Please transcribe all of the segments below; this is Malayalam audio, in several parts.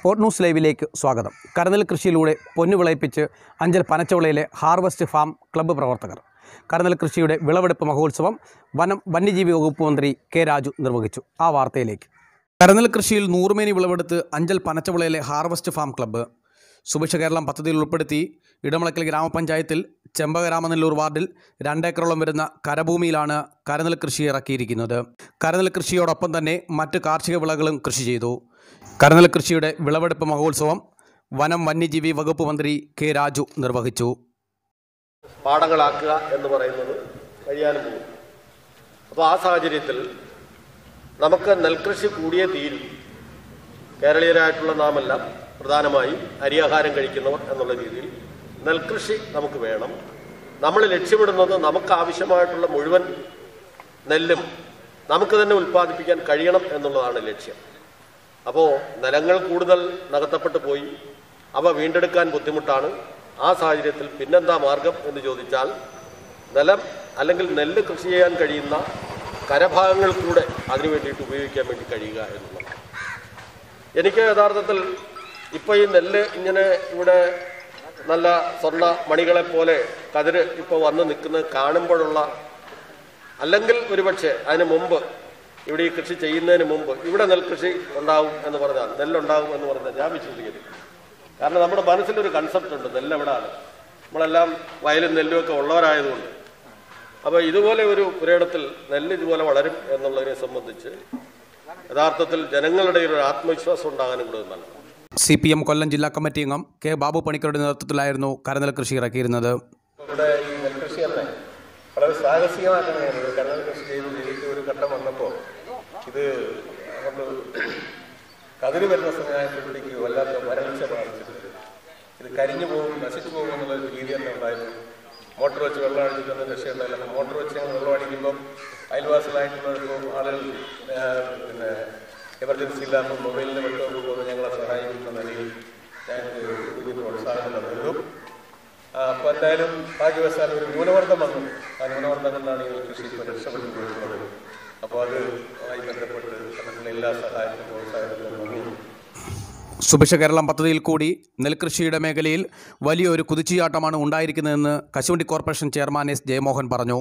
സ്പോർട് ന്യൂസ് ലൈവിലേക്ക് സ്വാഗതം കരനെൽ കൃഷിയിലൂടെ പൊന്നു വിളയിപ്പിച്ച് അഞ്ചൽ പനച്ചവളയിലെ ഹാർവസ്റ്റ് ഫാം ക്ലബ്ബ് പ്രവർത്തകർ കരനെൽ കൃഷിയുടെ വിളവെടുപ്പ് മഹോത്സവം വനം വന്യജീവി വകുപ്പ് മന്ത്രി കെ രാജു നിർവഹിച്ചു ആ വാർത്തയിലേക്ക് കരനെൽ കൃഷിയിൽ നൂറുമേനി വിളവെടുത്ത് അഞ്ചൽ പനച്ചവളയിലെ harvest farm club Subhiksha Keralam പദ്ധതിയിൽ ഉൾപ്പെടുത്തി ഇടമളക്കൽ ഗ്രാമപഞ്ചായത്തിൽ ചെമ്പകരാമനെല്ലൂർ വാർഡിൽ രണ്ടേക്കറോളം വരുന്ന കരഭൂമിയിലാണ് കരനെൽ കൃഷി ഇറക്കിയിരിക്കുന്നത് കരനെൽ കൃഷിയോടൊപ്പം തന്നെ മറ്റ് കാർഷിക വിളകളും കൃഷി ചെയ്തു കരനെൽ കൃഷിയുടെ വിളവെടുപ്പ് മഹോത്സവം വനം വന്യജീവി വകുപ്പ് മന്ത്രി കെ രാജു നിർവഹിച്ചു പാടങ്ങളാക്കുക എന്ന് പറയുന്നത് കഴിയാനും പോകും അപ്പോൾ ആ സാഹചര്യത്തിൽ നമുക്ക് നെൽകൃഷി കൂടിയേ തീരും കേരളീയരായിട്ടുള്ള നാമെല്ലാം പ്രധാനമായും അരിയാഹാരം കഴിക്കുന്നവർ എന്നുള്ള രീതിയിൽ നെൽകൃഷി നമുക്ക് വേണം നമ്മൾ ലക്ഷ്യമിടുന്നത് നമുക്ക് ആവശ്യമായിട്ടുള്ള മുഴുവൻ നെല്ലും നമുക്ക് തന്നെ ഉൽപ്പാദിപ്പിക്കാൻ കഴിയണം എന്നുള്ളതാണ് ലക്ഷ്യം അപ്പോൾ നിലങ്ങൾ കൂടുതൽ നികത്തപ്പെട്ടു പോയി അവ വീണ്ടെടുക്കാൻ ബുദ്ധിമുട്ടാണ് ആ സാഹചര്യത്തിൽ പിന്നെന്താ മാർഗം എന്ന് ചോദിച്ചാൽ നിലം അല്ലെങ്കിൽ നെല്ല് കൃഷി ചെയ്യാൻ കഴിയുന്ന കരഭാഗങ്ങൾ കൂടെ അതിനു വേണ്ടിയിട്ട് ഉപയോഗിക്കാൻ വേണ്ടി കഴിയുക എന്നുള്ളതാണ് എനിക്ക് യഥാർത്ഥത്തിൽ ഇപ്പോൾ ഈ നെല്ല് ഇങ്ങനെ ഇവിടെ നല്ല സ്വർണ്ണ മണികളെ പോലെ കതിര് ഇപ്പോൾ വന്ന് നിൽക്കുന്നത് കാണുമ്പോഴുള്ള അല്ലെങ്കിൽ ഒരുപക്ഷെ അതിന് മുമ്പ് ഇവിടെ ഈ കൃഷി ചെയ്യുന്നതിന് മുമ്പ് ഇവിടെ നെൽകൃഷി ഉണ്ടാവും എന്ന് പറഞ്ഞാൽ നെല്ലുണ്ടാവും എന്ന് പറഞ്ഞാൽ ഞാൻ വിശ്വസിക്കുന്നു കാരണം നമ്മുടെ മനസ്സിലൊരു കൺസെപ്റ്റ് ഉണ്ട് നെല്ലെവിടാണ് നമ്മളെല്ലാം വയലും നെല്ലും ഒക്കെ ഉള്ളവരായതുകൊണ്ട് അപ്പോൾ ഇതുപോലെ ഒരു പുരയിടത്തിൽ നെല്ല് ഇതുപോലെ വളരും എന്നുള്ളതിനെ സംബന്ധിച്ച് യഥാർത്ഥത്തിൽ ജനങ്ങളുടെ ഒരു ആത്മവിശ്വാസം ഉണ്ടാകാനും കൂടെ നല്ലതാണ് സി പി എം കൊല്ലം ജില്ലാ കമ്മിറ്റി അംഗം കെ ബാബു പണിക്കരുടെ നേതൃത്വത്തിലായിരുന്നു കരനെൽ കൃഷി ഇറക്കിയിരുന്നത് ഇവിടെ ഈ നെൽകൃഷി തന്നെ വളരെ സാഹസികമായിട്ട് തന്നെയാണ് ഇത് കടൽ കൃഷി ചെയ്ത് ജയിച്ച ഒരു ഘട്ടം വന്നപ്പോൾ ഇത് കൊണ്ട് കതിര് വരുന്ന സമയമായപ്പോഴത്തേക്ക് വല്ലാത്ത വരൾച്ച ബാധിച്ചിട്ടുണ്ട് ഇത് കരിഞ്ഞു പോകും നശിച്ചു പോകും എന്നുള്ള ഒരു രീതി തന്നെ ഉണ്ടായിരുന്നു മോട്ടോർ വെച്ച് വെള്ളം അടിച്ചിട്ടൊന്നും രക്ഷയുണ്ടായില്ല മോട്ടോർ വെച്ച് ഞങ്ങൾ വെള്ളം അടിക്കുമ്പോൾ അയൽവാസികളായിട്ടുള്ള ഇപ്പോൾ ആളുകൾ ആ, പിന്നെ എമർജൻസി ഇല്ലാമ്പോൾ മൊബൈലിന് വെള്ളമൊക്കെ പോകുമ്പോൾ ഞങ്ങളെ സഹായിക്കുന്ന നിലയിൽ ഞങ്ങൾക്ക് വലിയ പ്രോത്സാഹനം നൽകും അപ്പോൾ എന്തായാലും ഭാഗ്യവശാൽ ഒരു ന്യൂനമർദ്ദം വന്നു ആ ന്യൂനമർദ്ദം കൊണ്ടാണ് ഈ കൃഷി ഇപ്പോൾ രക്ഷപ്പെട്ടു പോയിട്ടുള്ളത് അപ്പോൾ അതുമായി ബന്ധപ്പെട്ട് അതിനുള്ള എല്ലാ സഹായത്തിനും പ്രോത്സാഹനത്തിനും നന്ദി സുഭിക്ഷ കേരളം പദ്ധതിയിൽ കൂടി നെൽകൃഷിയുടെ മേഖലയിൽ വലിയൊരു കുതിച്ചുചാട്ടമാണ് ഉണ്ടായിരിക്കുന്നതെന്ന് കശുവണ്ടി കോർപ്പറേഷൻ ചെയർമാൻ എസ് ജയമോഹൻ പറഞ്ഞു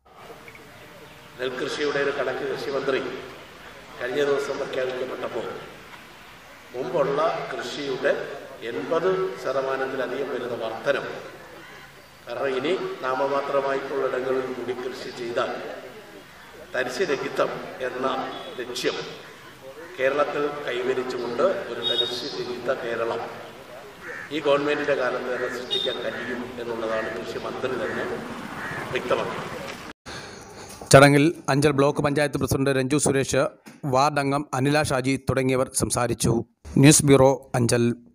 നെൽകൃഷിയുടെ ഒരു കണക്ക് കൃഷിമന്ത്രി കഴിഞ്ഞ ദിവസം പ്രഖ്യാപിക്കപ്പെട്ടപ്പോൾ മുമ്പുള്ള കൃഷിയുടെ എൺപത് ശതമാനത്തിലധികം വരുന്ന വർധനം കാരണം ഇനി നാമമാത്രമായിട്ടുള്ള ഇടങ്ങളിൽ കൂടി കൃഷി ചെയ്താൽ തരിശുരഹിതം എന്ന ലക്ഷ്യം കേരളത്തിൽ കൈവരിച്ചുകൊണ്ട് ഒരു തരിശുരഹിത കേരളം ഈ ഗവൺമെൻറ്റിൻ്റെ കാലത്ത് തന്നെ സൃഷ്ടിക്കാൻ കഴിയും എന്നുള്ളതാണ് കൃഷി മന്ത്രി തന്നെ വ്യക്തമാക്കിയത് ചടങ്ങിൽ Anchal block panchayat president Renju Suresh ward അംഗം അനില ഷാജി തുടങ്ങിയവർ സംസാരിച്ചു ന്യൂസ് ബ്യൂറോ അഞ്ചൽ